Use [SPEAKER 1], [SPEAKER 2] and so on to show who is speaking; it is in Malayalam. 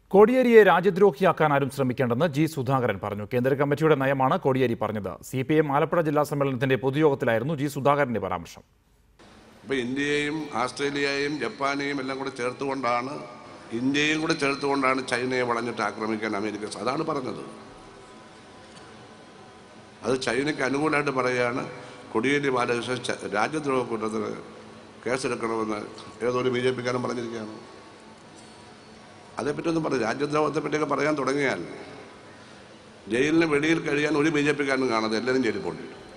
[SPEAKER 1] കോടിയേരിയെ രാജ്യദ്രോഹിയാക്കാൻ ആരും ശ്രമിക്കേണ്ടെന്ന് ജി സുധാകരൻ പറഞ്ഞു കേന്ദ്ര കമ്മിറ്റിയുടെ നയമാണ് കോടിയേരി പറഞ്ഞത് സി പി എം ആലപ്പുഴ ജില്ലാ സമ്മേളനത്തിന്റെ പൊതുയോഗത്തിലായിരുന്നു ജി സുധാകരന്റെ പരാമർശം
[SPEAKER 2] ഇപ്പോൾ ഇന്ത്യയെയും ആസ്ട്രേലിയയെയും ജപ്പാനെയും എല്ലാം കൂടെ ചേർത്തുകൊണ്ടാണ് ഇന്ത്യയും കൂടെ ചേർത്തുകൊണ്ടാണ് ചൈനയെ വളഞ്ഞിട്ട് ആക്രമിക്കാൻ അമേരിക്ക സ- അതാണ് പറഞ്ഞത് അത് ചൈനയ്ക്ക് അനുകൂലമായിട്ട് പറയുകയാണ് കൊടിയേരി ബാലകൃഷ്ണൻ ച- രാജ്യദ്രോഹ കുറ്റത്തിന് കേസെടുക്കണമെന്ന് ഏതൊരു ബി ജെ പിക്കാരൻ പറഞ്ഞിരിക്കുകയാണ് അതേപ്പറ്റി ഒന്നും പറയും രാജ്യദ്രോഹത്തെ പറ്റിയൊക്കെ പറയാൻ തുടങ്ങിയാൽ ജയിലിന് വെളിയിൽ കഴിയാൻ ഒരു ബി ജെ പിക്കാരനും കാണാതെ എല്ലാവരും ജയിലിൽ പോകേണ്ടി വരും